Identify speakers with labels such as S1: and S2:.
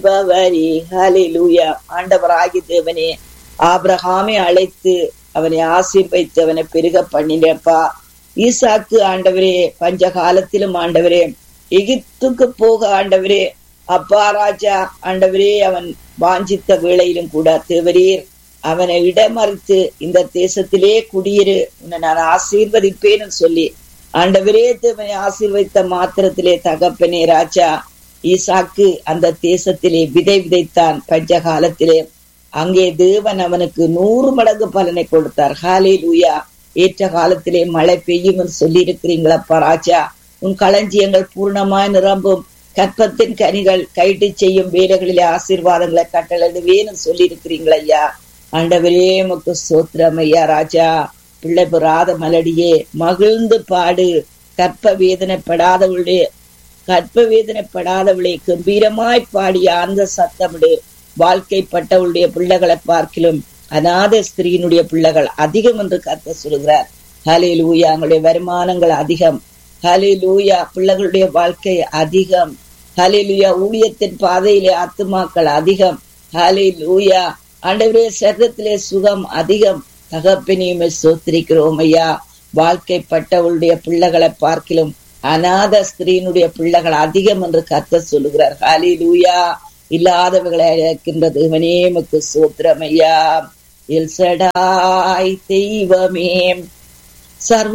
S1: பவரி ஹalleluya ஆண்டவராகி தேவனே ஆபிரகாமை அழைத்து அவனை ஆசீர்வைத்து அவனை பெருக பண்ணினப்பா ஈசாக்கு ஆண்டவரே பஞ்ச காலத்திலும் ஆண்டவரே எகிப்துக்கு போக ஆண்டவரே அப்பா ராஜா ஆண்டவரே அவன் வாஞ்சித்த வேளையிலும் கூட தேவரீர் அவனை இடமறித்து இந்த தேசத்திலே குடியிரு உன்னை நான் ஆசீர்வதிப்பேன்னு சொல்லி ஆண்டவரே தேவனை ஆசீர்வதித்த மாத்திரத்திலே தகப்பனே ராஜா ஈசாக்கு அந்த தேசத்திலே விதை விதைத்தான் பஞ்ச காலத்திலே அங்கே தேவன் அவனுக்கு நூறு மடங்கு பலனை கொடுத்தார் ஹாலே லூயா ஏற்ற காலத்திலே மழை பெய்யும் என்று சொல்லி இருக்கிறீங்களப்பா ராஜா உன் களஞ்சியங்கள் பூர்ணமாய் நிரம்பும் கற்பத்தின் கனிகள் கைட்டு செய்யும் வேலைகளிலே ஆசீர்வாதங்களை கட்டளிடுவேன்னு சொல்லி இருக்கிறீங்களா ஐயா ஆண்டவரே முக்கு சோத்திரம் ஐயா ராஜா பிள்ளை பெறாத மலடியே மகிழ்ந்து பாடு கற்ப வேதனைப்படாதவளுடைய கற்ப வேதனைப்படாதவளை கம்பீரமாய் பாடிய அந்த சத்தமிடு வாழ்க்கைப்பட்டவளுடைய பிள்ளைகளை பார்க்கிலும் அநாத ஸ்திரீனுடைய பிள்ளைகள் அதிகம் என்று கத்த சொல்கிறார் ஹலே லூயா அவங்களுடைய வருமானங்கள் அதிகம் ஹலே லூயா பிள்ளைகளுடைய வாழ்க்கை அதிகம் ஹலே லூயா ஊழியத்தின் பாதையிலே ஆத்துமாக்கள் அதிகம் ஹலே லூயா ஆண்டவரே சரீரத்திலே சுகம் அதிகம் தகப்பினியுமே சோத்திரிக்கிறோம் ஐயா வாழ்க்கைப்பட்டவளுடைய பிள்ளைகளை பார்க்கிலும் அநாத ஸ்திரீனுடைய பிள்ளைகள் அதிகம் என்று கத்த சொல்லுகிறார் ஹாலி லூயா இல்லாதவர்களை அழைக்கின்ற தேவனே மக்கு சோத்திரம் ஐயா எல்சடாய் தெய்வமே சர்வ